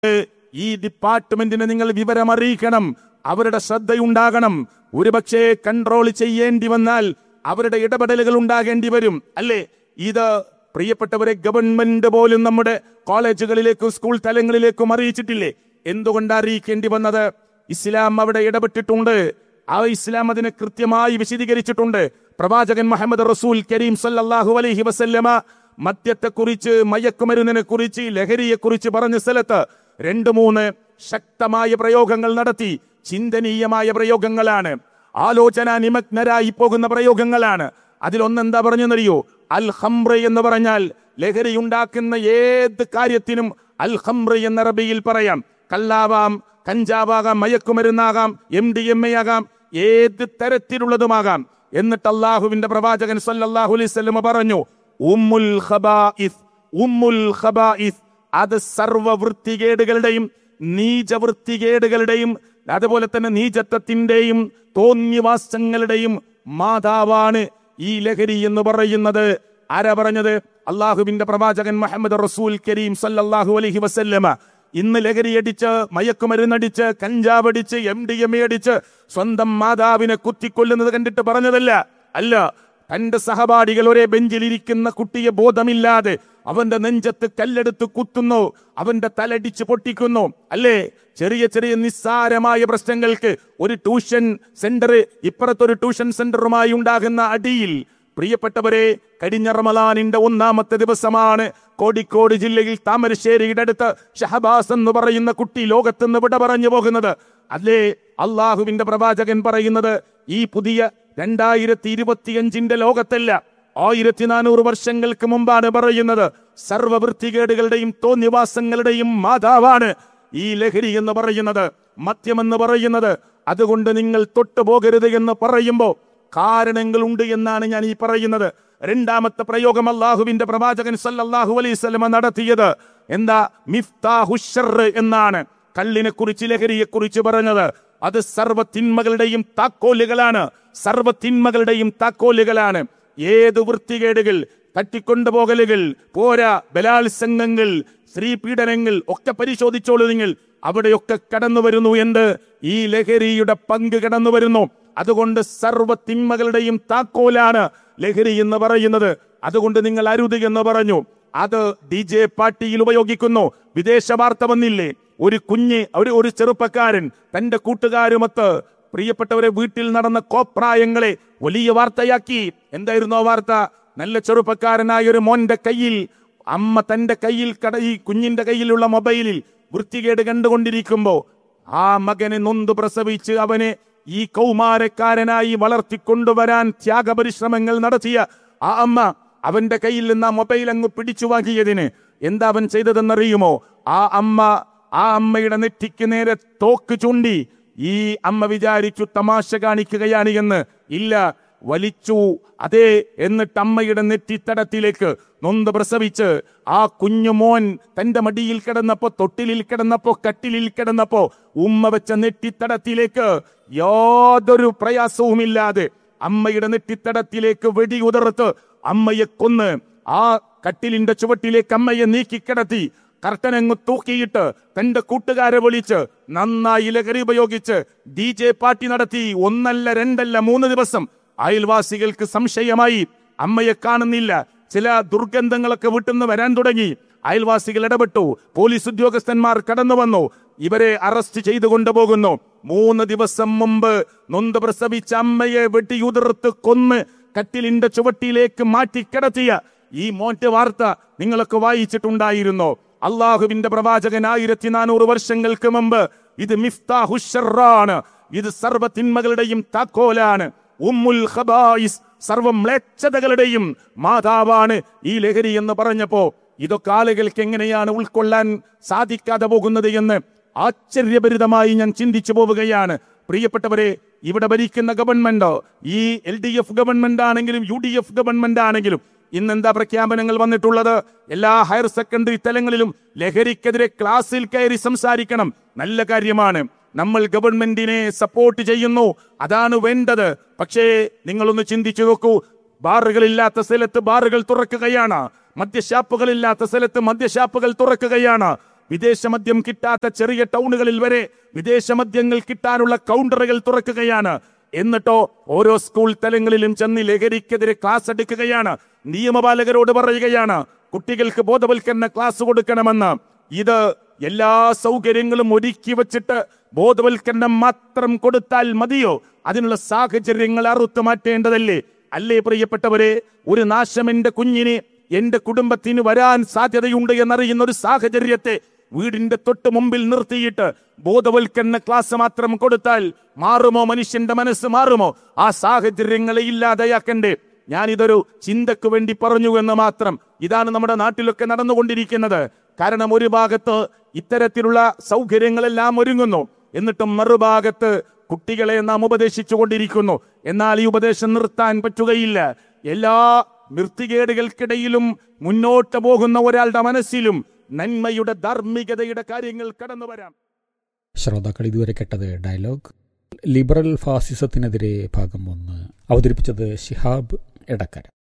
ഈ ഡിപ്പാർട്ട്മെന്റിനെ നിങ്ങൾ വിവരം അറിയിക്കണം അവരുടെ ശ്രദ്ധയുണ്ടാകണം ഒരുപക്ഷെ കൺട്രോൾ ചെയ്യേണ്ടി വന്നാൽ അവരുടെ ഇടപെടലുകൾ ഉണ്ടാകേണ്ടി വരും അല്ലേ ഇത് പ്രിയപ്പെട്ടവരെ ഗവൺമെന്റ് പോലും നമ്മുടെ കോളേജുകളിലേക്കും സ്കൂൾ തലങ്ങളിലേക്കും അറിയിച്ചിട്ടില്ലേ എന്തുകൊണ്ട് അറിയിക്കേണ്ടി വന്നത് ഇസ്ലാം അവിടെ ഇടപെട്ടിട്ടുണ്ട് ആ ഇസ്ലാം അതിനെ കൃത്യമായി വിശദീകരിച്ചിട്ടുണ്ട് പ്രവാചകൻ മുഹമ്മദ് റസൂൽ കരീം സല്ലല്ലാഹു അലൈഹി വസല്ലമ മദ്യത്തെക്കുറിച്ച് മയക്കുമരുന്നിനെ കുറിച്ച് ലഹരിയെ കുറിച്ച് പറഞ്ഞ സ്ഥലത്ത് രണ്ട് മൂന്ന് ശക്തമായ പ്രയോഗങ്ങൾ നടത്തി ചിന്തനീയമായ പ്രയോഗങ്ങളാണ് ആലോചന നിമഗ്നരായി പോകുന്ന പ്രയോഗങ്ങളാണ് അതിലൊന്നെന്താ പറഞ്ഞെന്നറിയോ അൽ ഹംറ എന്ന് പറഞ്ഞാൽ ലഹരി ഉണ്ടാക്കുന്ന ഏത് കാര്യത്തിനും അൽ ഹംറ എന്ന അറബിയിൽ പറയാം കള്ളാവാം കഞ്ചാവാകാം മയക്കുമരുന്നാകാം എം ഡി എം എ ആകാം ഏത് തരത്തിലുള്ളതുമാകാം എന്നിട്ട് അള്ളാഹുവിന്റെ പ്രവാചകൻ സല്ലല്ലാഹു അലൈഹി വസല്ലമ പറഞ്ഞു ഉമ്മുൽ ഖബായിസ് ഉമ്മുൽ ഖബായിസ് അത് സർവ വൃത്തികേടുകളുടെയും നീച വൃത്തികേടുകളുടെയും അതുപോലെ തന്നെ നീചത്വത്തിന്റെയും തോന്നിവാസങ്ങളുടെയും മാതാവാണ് ഈ ലഹരി എന്ന് പറയുന്നത് ആരാ പറഞ്ഞത് അള്ളാഹുവിന്റെ പ്രവാചകൻ മുഹമ്മദ് റസൂൽ കരീം സല്ലല്ലാഹു അലൈഹി വസല്ലമ ഇന്ന് ലഹരി അടിച്ച് മയക്കുമരുന്നടിച്ച് കഞ്ചാവടിച്ച് എം ഡി എം എ അടിച്ച് സ്വന്തം മാതാവിനെ കുത്തിക്കൊല്ലുന്നത് കണ്ടിട്ട് പറഞ്ഞതല്ല അല്ല തന്റെ സഹപാഠികൾ ഒരേ ബെഞ്ചിലിരിക്കുന്ന കുട്ടിയെ ബോധമില്ലാതെ അവന്റെ നെഞ്ചത്ത് കല്ലെടുത്ത് കുത്തുന്നു അവന്റെ തലടിച്ച് പൊട്ടിക്കുന്നു അല്ലേ ചെറിയ ചെറിയ നിസ്സാരമായ പ്രശ്നങ്ങൾക്ക് ഒരു ട്യൂഷൻ സെന്റർ ഇപ്പുറത്തൊരു ട്യൂഷൻ സെന്ററുമായി ഉണ്ടാകുന്ന അടിയിൽ പ്രിയപ്പെട്ടവരെ കഴിഞ്ഞ റമലാനിന്റെ ഒന്നാമത്തെ ദിവസമാണ് കോഴിക്കോട് ജില്ലയിൽ താമരശ്ശേരിയുടെ അടുത്ത് ഷഹബാസ് എന്ന് പറയുന്ന കുട്ടി ലോകത്തുനിന്ന് വിട പറഞ്ഞു പോകുന്നത് അല്ലേ അള്ളാഹുവിന്റെ പ്രവാചകൻ പറയുന്നത് ഈ പുതിയ രണ്ടായിരത്തി ഇരുപത്തിയഞ്ചിന്റെ ലോകത്തല്ല ആയിരത്തി നാനൂറ് വർഷങ്ങൾക്ക് മുമ്പാണ് പറയുന്നത് സർവവൃത്തികേടുകളുടെയും തോന്നിവാസങ്ങളുടെയും മാതാവാണ് ഈ ലഹരി എന്ന് പറയുന്നത് മദ്യമെന്ന് പറയുന്നത് അതുകൊണ്ട് നിങ്ങൾ തൊട്ടുപോകരുത് എന്ന് പറയുമ്പോ കാരണങ്ങളുണ്ട് എന്നാണ് ഞാൻ ഈ പറയുന്നത് രണ്ടാമത്തെ പ്രയോഗം അള്ളാഹുവിന്റെ പ്രവാചകൻ സല്ലല്ലാഹു അലൈഹി സ്വലമ നടത്തിയത് എന്താ മിഫ്താഹുഷർ എന്നാണ് കള്ളിനെ കുറിച്ച് ലഹരിയെ കുറിച്ച് പറഞ്ഞത് അത് സർവ്വ തിന്മകളുടെയും താക്കോലുകളാണ് സർവ്വ തിന്മകളുടെയും താക്കോലുകളാണ് ഏത് വൃത്തികേടുകൾ തട്ടിക്കൊണ്ടുപോകലുകൾ പോരാ ബലാത്സംഗങ്ങൾ സ്ത്രീ പീഡനങ്ങൾ ഒക്കെ പരിശോധിച്ചോളൂ നിങ്ങൾ അവിടെയൊക്കെ കടന്നു വരുന്നു എന്ത് ഈ ലഹരിയുടെ പങ്ക് കടന്നു വരുന്നു അതുകൊണ്ട് സർവ്വ തിന്മകളുടെയും താക്കോലാണ് ലഹരി എന്ന് പറയുന്നത് അതുകൊണ്ട് നിങ്ങൾ അരുത് എന്ന് പറഞ്ഞു അത് ഡി ജെ പാർട്ടിയിൽ ഉപയോഗിക്കുന്നു വിദേശ വാർത്ത വന്നില്ലേ ഒരു കുഞ്ഞ് ഒരു ഒരു ചെറുപ്പക്കാരൻ തന്റെ കൂട്ടുകാരുമൊത്ത് പ്രിയപ്പെട്ടവരെ വീട്ടിൽ നടന്ന കോപ്രായങ്ങളെ വലിയ വാർത്തയാക്കി എന്തായിരുന്നു ആ വാർത്ത നല്ല ചെറുപ്പക്കാരനായ ഒരു മോന്റെ കയ്യിൽ അമ്മ തന്റെ കയ്യിൽ കട ഈ കുഞ്ഞിന്റെ കയ്യിലുള്ള മൊബൈലിൽ വൃത്തികേട് കണ്ടുകൊണ്ടിരിക്കുമ്പോ ആ മകനെ നൊന്ത് പ്രസവിച്ച് അവനെ ഈ കൗമാരക്കാരനായി വളർത്തിക്കൊണ്ടുവരാൻ ത്യാഗപരിശ്രമങ്ങൾ നടത്തിയ ആ അമ്മ അവന്റെ കയ്യിൽ നിന്ന് ആ മൊബൈൽ അങ്ങ് പിടിച്ചു വാങ്ങിയതിന് എന്താ അവൻ ചെയ്തതെന്നറിയുമോ ആ അമ്മ ആ അമ്മയുടെ നെറ്റിക്ക് നേരെ തോക്ക് ചൂണ്ടി ഈ അമ്മ വിചാരിച്ചു തമാശ കാണിക്കുകയാണ് എന്ന് ഇല്ല വലിച്ചു അതേ എന്നിട്ട് അമ്മയുടെ നെറ്റിത്തടത്തിലേക്ക് നൊന്ത് പ്രസവിച്ച് ആ കുഞ്ഞുമോൻ തന്റെ മടിയിൽ കിടന്നപ്പോ തൊട്ടിലിൽ കിടന്നപ്പോ കട്ടിലിൽ കിടന്നപ്പോ ഉമ്മ വെച്ച നെറ്റിത്തടത്തിലേക്ക് യാതൊരു പ്രയാസവുമില്ലാതെ അമ്മയുടെ നെറ്റിത്തടത്തിലേക്ക് വെടിയുതിർത്ത് അമ്മയെ കൊന്ന് ആ കട്ടിലിന്റെ ചുവട്ടിലേക്ക് അമ്മയെ നീക്കിക്കിടത്തി കർട്ടനങ്ങ് തൂക്കിയിട്ട് തന്റെ കൂട്ടുകാരെ വിളിച്ച് നന്നായി ലഹരി ഉപയോഗിച്ച് ഡി ജെ പാർട്ടി നടത്തി ഒന്നല്ല രണ്ടല്ല മൂന്ന് ദിവസം അയൽവാസികൾക്ക് സംശയമായി അമ്മയെ കാണുന്നില്ല ചില ദുർഗന്ധങ്ങളൊക്കെ വിട്ടുന്ന് വരാൻ തുടങ്ങി അയൽവാസികൾ ഇടപെട്ടു പോലീസ് ഉദ്യോഗസ്ഥന്മാർ കടന്നു വന്നു ഇവരെ അറസ്റ്റ് ചെയ്തു കൊണ്ടുപോകുന്നു മൂന്ന് ദിവസം മുമ്പ് നൊന്ത് പ്രസവിച്ച അമ്മയെ വെട്ടിയുതിർത്ത് കൊന്ന് കട്ടിലിന്റെ ചുവട്ടിലേക്ക് മാറ്റി കിടത്തിയ ഈ മോന്റെ വാർത്ത നിങ്ങളൊക്കെ വായിച്ചിട്ടുണ്ടായിരുന്നോ അള്ളാഹുവിന്റെ പ്രവാചകൻ ആയിരത്തി നാനൂറ് വർഷങ്ങൾക്ക് മുമ്പ് ഇത് മിഫ്താഹുഷറാണ് ഇത് സർവ്വ തിന്മകളുടെയും താക്കോലാണ് ഉമ്മുൽ ഖബായിസ് സർവ മ്ലേച്ഛതകളുടെയും മാതാവാണ് ഈ ലഹരി എന്ന് പറഞ്ഞപ്പോ ഇതൊക്കെ ആളുകൾക്ക് എങ്ങനെയാണ് ഉൾക്കൊള്ളാൻ സാധിക്കാതെ പോകുന്നത് എന്ന് ആശ്ചര്യഭരിതമായി ഞാൻ ചിന്തിച്ചു പോവുകയാണ് പ്രിയപ്പെട്ടവരെ ഇവിടെ ഭരിക്കുന്ന ഗവൺമെന്റ് ഈ എൽ ഡി എഫ് ഗവൺമെന്റ് ആണെങ്കിലും യു ഡി എഫ് ഗവൺമെന്റ് ആണെങ്കിലും ഇന്ന് എന്താ പ്രഖ്യാപനങ്ങൾ വന്നിട്ടുള്ളത് എല്ലാ ഹയർ സെക്കൻഡറി തലങ്ങളിലും ലഹരിക്കെതിരെ ക്ലാസ്സിൽ കയറി സംസാരിക്കണം നല്ല കാര്യമാണ് നമ്മൾ ഗവൺമെന്റിനെ സപ്പോർട്ട് ചെയ്യുന്നു അതാണ് വേണ്ടത് പക്ഷേ നിങ്ങളൊന്ന് ചിന്തിച്ചു നോക്കൂ ബാറുകളില്ലാത്ത സ്ഥലത്ത് ബാറുകൾ തുറക്കുകയാണ് മദ്യഷാപ്പുകളില്ലാത്ത സ്ഥലത്ത് മദ്യഷാപ്പുകൾ തുറക്കുകയാണ് വിദേശ മദ്യം കിട്ടാത്ത ചെറിയ ടൗണുകളിൽ വരെ വിദേശ മദ്യങ്ങൾ കിട്ടാനുള്ള കൗണ്ടറുകൾ തുറക്കുകയാണ് എന്നിട്ടോ ഓരോ സ്കൂൾ തലങ്ങളിലും ചെന്ന് ലഹരിക്കെതിരെ ക്ലാസ് എടുക്കുകയാണ് നിയമപാലകരോട് പറയുകയാണ് കുട്ടികൾക്ക് ബോധവൽക്കരണ ക്ലാസ് കൊടുക്കണമെന്ന് ഇത് എല്ലാ സൗകര്യങ്ങളും ഒരുക്കി വച്ചിട്ട് ബോധവൽക്കരണം മാത്രം കൊടുത്താൽ മതിയോ അതിനുള്ള സാഹചര്യങ്ങൾ അറുത്തു മാറ്റേണ്ടതല്ലേ അല്ലേ പ്രിയപ്പെട്ടവരെ ഒരു നാശം എന്റെ കുഞ്ഞിനെ എന്റെ കുടുംബത്തിന് വരാൻ സാധ്യതയുണ്ട് എന്നറിയുന്ന ഒരു സാഹചര്യത്തെ വീടിന്റെ തൊട്ട് മുമ്പിൽ നിർത്തിയിട്ട് ബോധവൽക്കരണ ക്ലാസ് മാത്രം കൊടുത്താൽ മാറുമോ മനുഷ്യന്റെ മനസ്സ് മാറുമോ ആ സാഹചര്യങ്ങളെ ഇല്ലാതെയാക്കണ്ടേ ഞാൻ ഇതൊരു ചിന്തക്ക് വേണ്ടി പറഞ്ഞു എന്ന് മാത്രം ഇതാണ് നമ്മുടെ നാട്ടിലൊക്കെ നടന്നുകൊണ്ടിരിക്കുന്നത് കാരണം ഒരു ഭാഗത്ത് ഇത്തരത്തിലുള്ള സൗകര്യങ്ങളെല്ലാം ഒരുങ്ങുന്നു എന്നിട്ടും മറുഭാഗത്ത് കുട്ടികളെ നാം ഉപദേശിച്ചു കൊണ്ടിരിക്കുന്നു എന്നാൽ ഈ ഉപദേശം നിർത്താൻ പറ്റുകയില്ല എല്ലാ വൃത്തികേടുകൾക്കിടയിലും മുന്നോട്ട് പോകുന്ന ഒരാളുടെ മനസ്സിലും നന്മയുടെ ധാർമ്മികതയുടെ കാര്യങ്ങൾ കടന്നു വരാം ശ്രോതാക്കൾ ഇതുവരെ കേട്ടത് ഡയലോഗ് ലിബറൽ ഫാസിസത്തിനെതിരെ ഭാഗം ഒന്ന് അവതരിപ്പിച്ചത് ഷിഹാബ് എടക്കര